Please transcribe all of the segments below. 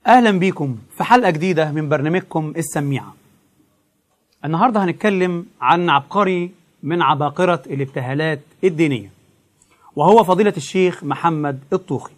أهلا بيكم في حلقة جديدة من برنامجكم السميعة النهاردة هنتكلم عن عبقري من عباقرة الابتهالات الدينية وهو فضيلة الشيخ محمد الطوخي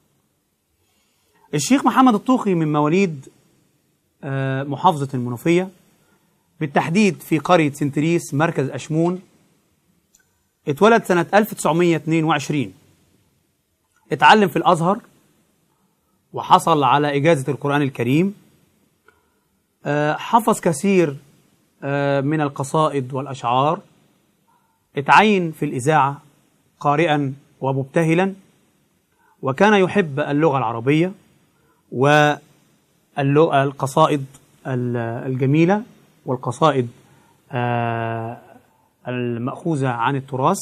الشيخ محمد الطوخي من مواليد آه، محافظة المنوفية بالتحديد في قرية سنتريس مركز أشمون اتولد سنة 1922 اتعلم في الأزهر وحصل على إجازة القرآن الكريم آه، حفظ كثير آه، من القصائد والأشعار اتعين في الإذاعة قارئا ومبتهلا وكان يحب اللغة العربية والقصائد الجميلة والقصائد آه، المأخوذة عن التراث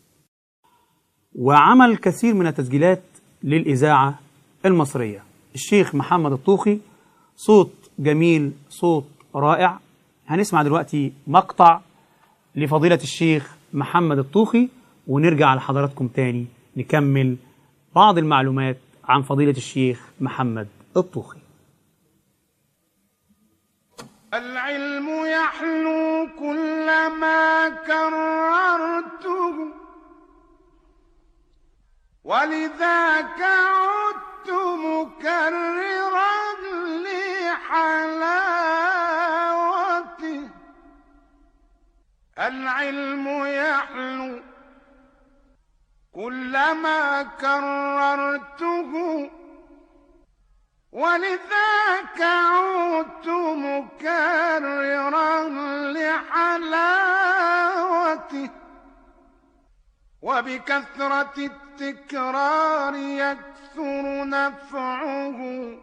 وعمل كثير من التسجيلات للإذاعة المصرية الشيخ محمد الطوخي صوت جميل صوت رائع هنسمع دلوقتي مقطع لفضيلة الشيخ محمد الطوخي ونرجع لحضراتكم تاني نكمل بعض المعلومات عن فضيلة الشيخ محمد الطوخي العلم يحلو كلما كررته ولذاك عدت مكررا لحلاوته العلم يحلو كلما كررته ولذاك عدت مكررا لحلاوته وبكثرة التكرار يكثر نفعه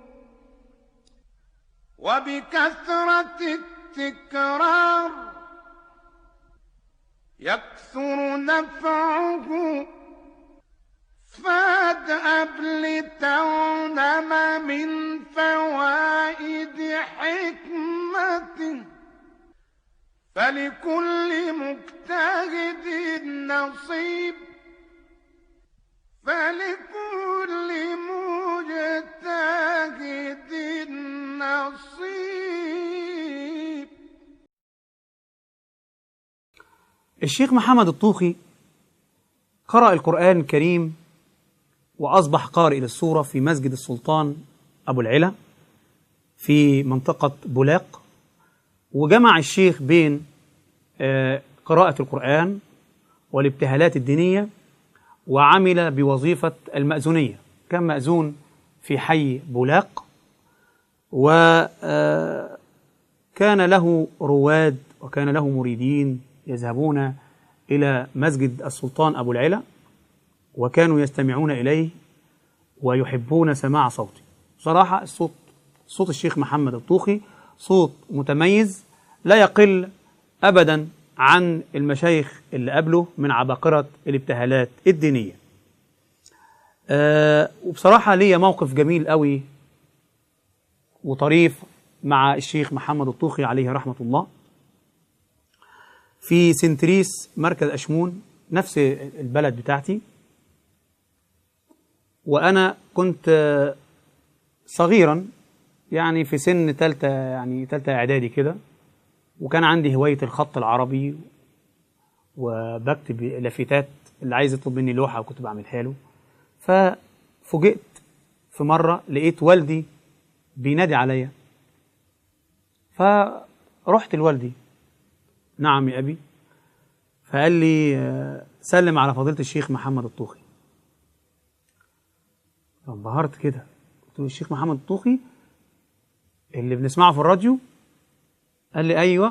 وبكثرة التكرار يكثر نفعه فادأب لتغنم من فوائد حكمته فلكل مجتهد نصيب فلكل مجتهد نصيب الشيخ محمد الطوخي قرأ القرآن الكريم وأصبح قارئ للسورة في مسجد السلطان أبو العلا في منطقة بولاق وجمع الشيخ بين آه، قراءة القرآن والابتهالات الدينية وعمل بوظيفة المأذونية كان مأذون في حي بولاق وكان له رواد وكان له مريدين يذهبون إلى مسجد السلطان أبو العلا وكانوا يستمعون إليه ويحبون سماع صوته صراحة الصوت صوت الشيخ محمد الطوخي صوت متميز لا يقل أبدا عن المشايخ اللي قبله من عباقرة الابتهالات الدينية أه وبصراحة ليا موقف جميل قوي وطريف مع الشيخ محمد الطوخي عليه رحمة الله في سنتريس مركز أشمون نفس البلد بتاعتي وأنا كنت آه، صغيرا يعني في سن تالتة يعني تالتة إعدادي كده وكان عندي هواية الخط العربي وبكتب لافتات اللي عايز يطلب مني لوحة وكنت بعملها له ففوجئت في مرة لقيت والدي بينادي عليا فرحت لوالدي نعم يا أبي فقال لي آه، سلم على فضيلة الشيخ محمد الطوخي فانبهرت كده قلت له الشيخ محمد الطوخي اللي بنسمعه في الراديو قال لي ايوه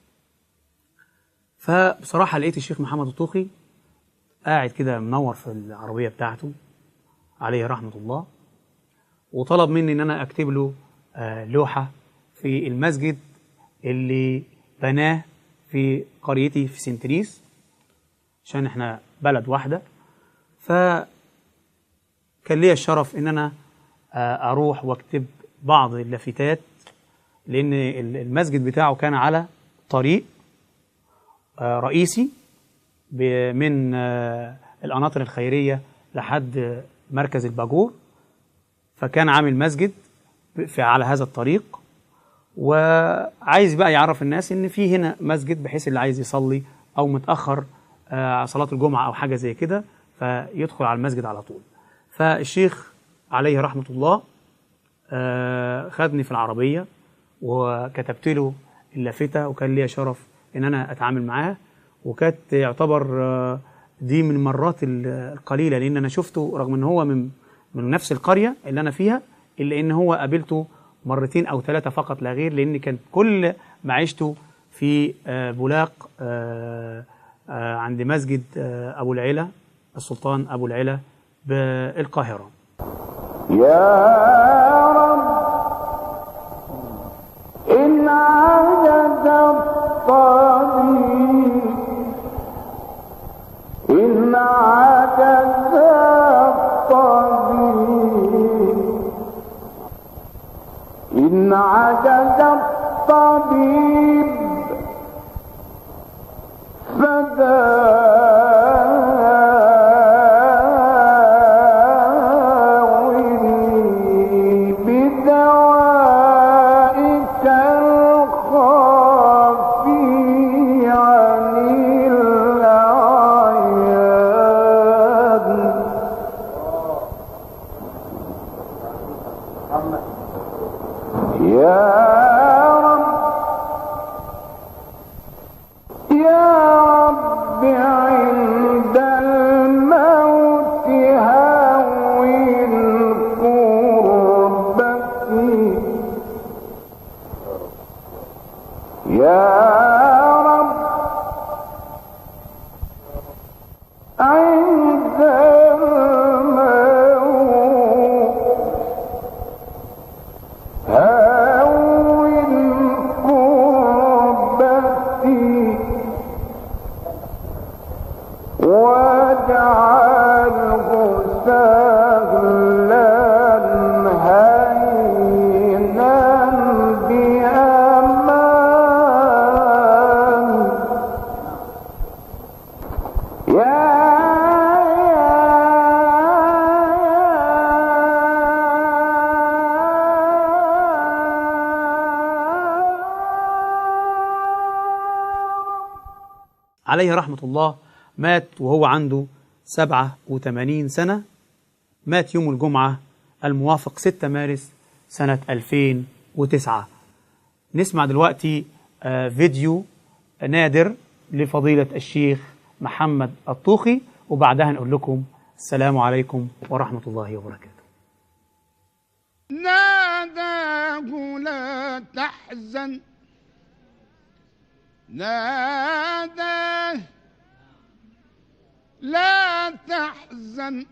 فبصراحه لقيت الشيخ محمد الطوخي قاعد كده منور في العربيه بتاعته عليه رحمه الله وطلب مني ان انا اكتب له آه، لوحه في المسجد اللي بناه في قريتي في سنتريس عشان احنا بلد واحده فكان ليا الشرف ان انا آه، اروح واكتب بعض اللافتات لان ال- المسجد بتاعه كان على طريق آه، رئيسي ب- من آه، القناطر الخيريه لحد مركز الباجور فكان عامل مسجد في على هذا الطريق وعايز بقى يعرف الناس ان في هنا مسجد بحيث اللي عايز يصلي او متاخر آه، صلاه الجمعه او حاجه زي كده فيدخل على المسجد على طول فالشيخ عليه رحمه الله آه، خدني في العربيه وكتبت له اللافته وكان ليا شرف ان انا اتعامل معاه وكانت يعتبر آه، دي من المرات ال- القليله لان انا شفته رغم ان هو من من نفس القريه اللي انا فيها الا ان هو قابلته مرتين او ثلاثه فقط لا غير لان كان كل معيشته في آه، بولاق آه، آه، عند مسجد آه، ابو العلا السلطان ابو العلا بالقاهره يا رب إن عجز الطبيب إن عجز الطبيب إن عجز الطبيب فداوني بدوائك الخافي عن الأعياد يا رب يا رب عند الموت هون كربتي يا رب عند الموت هون كربتي واجعله سهلا هينا بأمان يا عليه رحمة الله مات وهو عنده 87 سنة مات يوم الجمعة الموافق 6 مارس سنة 2009 نسمع دلوقتي آه، فيديو نادر لفضيلة الشيخ محمد الطوخي وبعدها نقول لكم السلام عليكم ورحمة الله وبركاته ناداه لا تحزن ناداه لا تحزن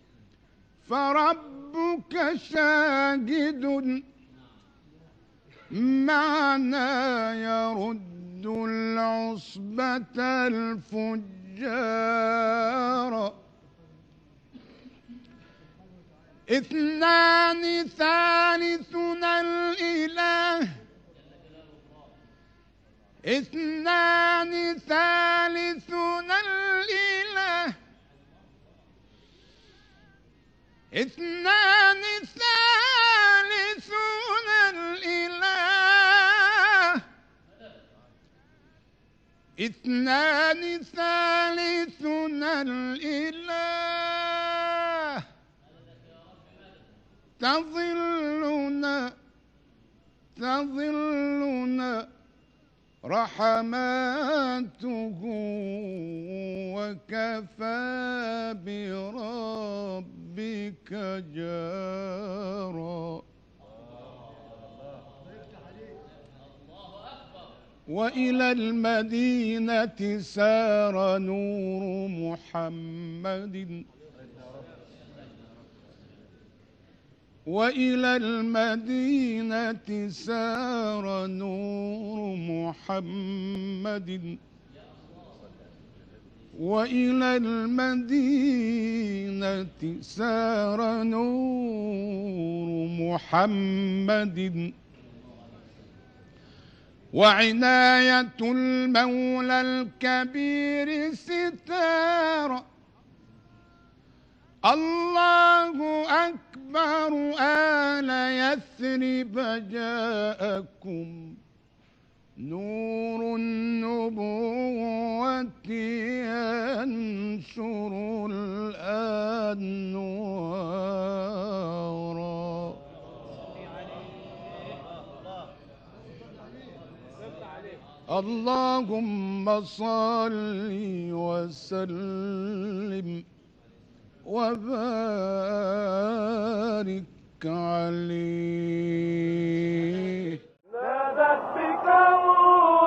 فربك شاهد معنا يرد العصبة الفجار اثنان ثالثنا الإله اثنان ثالثنا الإله اثنان ثالثنا الإله اثنان ثالثنا الإله تظلنا تظلنا رحماته وكفى بربك جارا وإلى المدينة سار نور محمد وإلى المدينة سار نور محمد وإلى المدينة سار نور محمد وعناية المولى الكبير ستار الله أكبر أخبار آل يثرب جاءكم نور النبوة ينشر الأنوار اللهم صل وسلم وبارك عليه نادت بك روح